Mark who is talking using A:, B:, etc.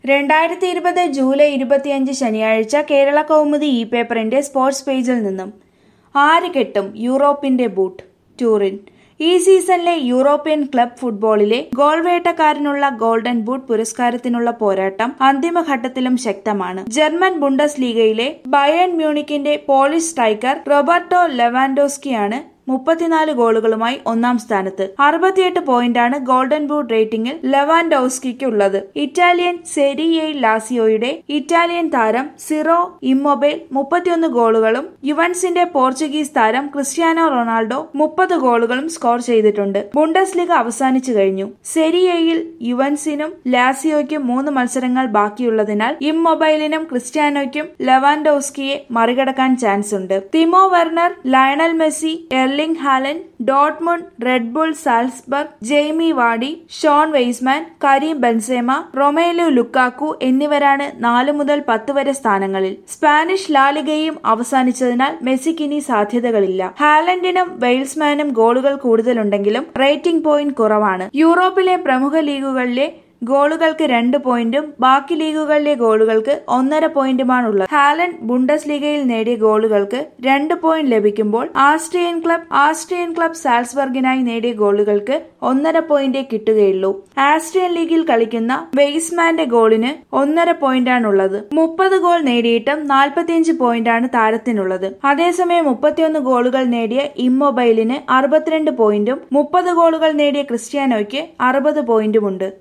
A: രണ്ടായിരത്തി ഇരുപത് ജൂലൈ ഇരുപത്തിയഞ്ച് ശനിയാഴ്ച കേരള കൗമുദി ഇ പേപ്പറിന്റെ സ്പോർട്സ് പേജിൽ നിന്നും ആര് കെട്ടും യൂറോപ്പിന്റെ ബൂട്ട് ടൂറിൻ ഈ സീസണിലെ യൂറോപ്യൻ ക്ലബ് ഫുട്ബോളിലെ ഗോൾ വേട്ടക്കാരനുള്ള ഗോൾഡൻ ബൂട്ട് പുരസ്കാരത്തിനുള്ള പോരാട്ടം അന്തിമഘട്ടത്തിലും ശക്തമാണ് ജർമ്മൻ ബുണ്ടസ് ലീഗയിലെ ബയൺ മ്യൂണിക്കിന്റെ പോളിഷ് സ്ട്രൈക്കർ റോബർട്ടോ ലെവാൻഡോസ്കിയാണ് മുപ്പത്തിനാല് ഗോളുകളുമായി ഒന്നാം സ്ഥാനത്ത് അറുപത്തിയെട്ട് പോയിന്റാണ് ഗോൾഡൻ ബൂട്ട് റേറ്റിംഗിൽ ലെവാൻഡോസ്കിക്ക് ഉള്ളത് ഇറ്റാലിയൻ സെരിയെ ലാസിയോയുടെ ഇറ്റാലിയൻ താരം സിറോ ഇമ്മൊബേൽ മുപ്പത്തിയൊന്ന് ഗോളുകളും യുവൻസിന്റെ പോർച്ചുഗീസ് താരം ക്രിസ്ത്യാനോ റൊണാൾഡോ മുപ്പത് ഗോളുകളും സ്കോർ ചെയ്തിട്ടുണ്ട് ബുണ്ടസ് ലീഗ് അവസാനിച്ചു കഴിഞ്ഞു സെരിയയിൽ യുവൻസിനും ലാസിയോയ്ക്കും മൂന്ന് മത്സരങ്ങൾ ബാക്കിയുള്ളതിനാൽ ഇമ്മൊബൈലിനും ക്രിസ്ത്യാനോയ്ക്കും ലെവാൻഡോസ്കിയെ മറികടക്കാൻ ചാൻസ് ഉണ്ട് Timo Werner Lionel Messi Erling Haaland ഡോട്ട്മുൺ Red Bull Salzburg Jamie Vardy Shon Weissman Karim Benzema Romelu Lukaku എന്നിവരാണ് നാല് മുതൽ പത്ത് വരെ സ്ഥാനങ്ങളിൽ സ്പാനിഷ് ലാലിഗയും അവസാനിച്ചതിനാൽ മെസ്സിക്കിനി സാധ്യതകളില്ല ഹാലൻഡിനും വെയിൽസ്മാനും ഗോളുകൾ കൂടുതലുണ്ടെങ്കിലും റേറ്റിംഗ് പോയിന്റ് കുറവാണ് യൂറോപ്പിലെ പ്രമുഖ ലീഗുകളിലെ ഗോളുകൾക്ക് രണ്ട് പോയിന്റും ബാക്കി ലീഗുകളിലെ ഗോളുകൾക്ക് ഒന്നര പോയിന്റുമാണുള്ളത് ഹാലൻ ബുണ്ടസ് ലീഗയിൽ നേടിയ ഗോളുകൾക്ക് രണ്ട് പോയിന്റ് ലഭിക്കുമ്പോൾ ആസ്ട്രിയൻ ക്ലബ് ആസ്ട്രിയൻ ക്ലബ് സാൽസ്ബർഗിനായി നേടിയ ഗോളുകൾക്ക് ഒന്നര പോയിന്റേ കിട്ടുകയുള്ളൂ ആസ്ട്രിയൻ ലീഗിൽ കളിക്കുന്ന വെയ്സ്മാന്റെ ഗോളിന് ഒന്നര പോയിന്റാണുള്ളത് മുപ്പത് ഗോൾ നേടിയിട്ടും നാൽപ്പത്തിയഞ്ച് പോയിന്റാണ് താരത്തിനുള്ളത് അതേസമയം മുപ്പത്തിയൊന്ന് ഗോളുകൾ നേടിയ ഇമ്മൊബൈലിന് അറുപത്തിരണ്ട് പോയിന്റും മുപ്പത് ഗോളുകൾ നേടിയ ക്രിസ്ത്യാനോയ്ക്ക് അറുപത് പോയിന്റുമുണ്ട്